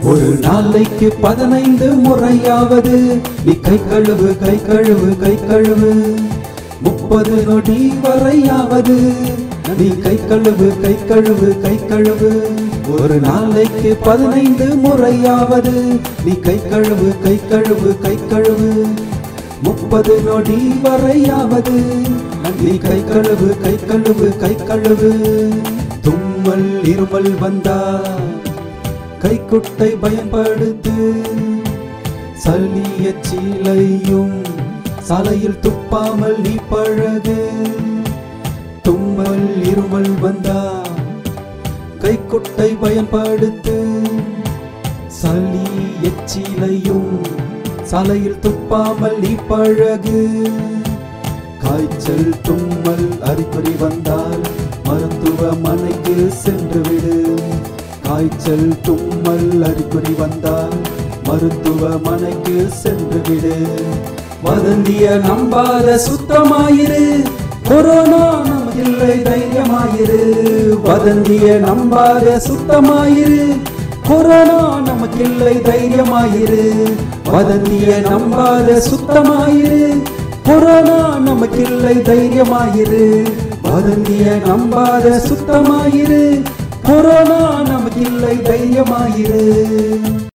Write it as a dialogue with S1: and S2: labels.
S1: ஒரு நாளைக்கு பதினைந்து முறையாவது நீ கை கழுவு கை கழுவு கை கழுவு முப்பது நொடி வரையாவது நீ கை கழுவு கை கழுவு கை கழுவு ஒரு நாளைக்கு பதினைந்து முறையாவது நீ கை கழுவு கை கழுவு கை கழுவு முப்பது நொடி வரையாவது நீ கை கழுவு கை கழுவு கை கழுவு தும்மல் இருமல் வந்தா கைக்குட்டை பயன்படுத்து சளிய சீலையும் சாலையில் துப்பாமல் நீ பழகு தும்மல் இருமல் வந்தா கைக்குட்டை பயன்படுத்து சளி எச்சிலையும் சாலையில் துப்பாமல் நீ பழகு காய்ச்சல் தும்மல் அறிகுறி வந்தால் மருத்துவமனைக்கு சென்று விடு காய்ச்சல் தும்மல் அறிகுறி வந்தால் மருத்துவமனைக்கு சென்று விடு வதந்திய நம்பாத சுத்தமாயிரு கொரோனா நமக்கில்லை தைரியமாயிரு வதந்திய நம்பாத சுத்தமாயிரு கொரோனா நமக்கில்லை தைரியமாயிரு வதந்திய நம்பாத சுத்தமாயிரு கொரோனா நமக்கில்லை தைரியமாயிரு வதந்திய நம்பாத சுத்தமாயிரு கொரோனா நமக்கில்லை தைரியமாயிரு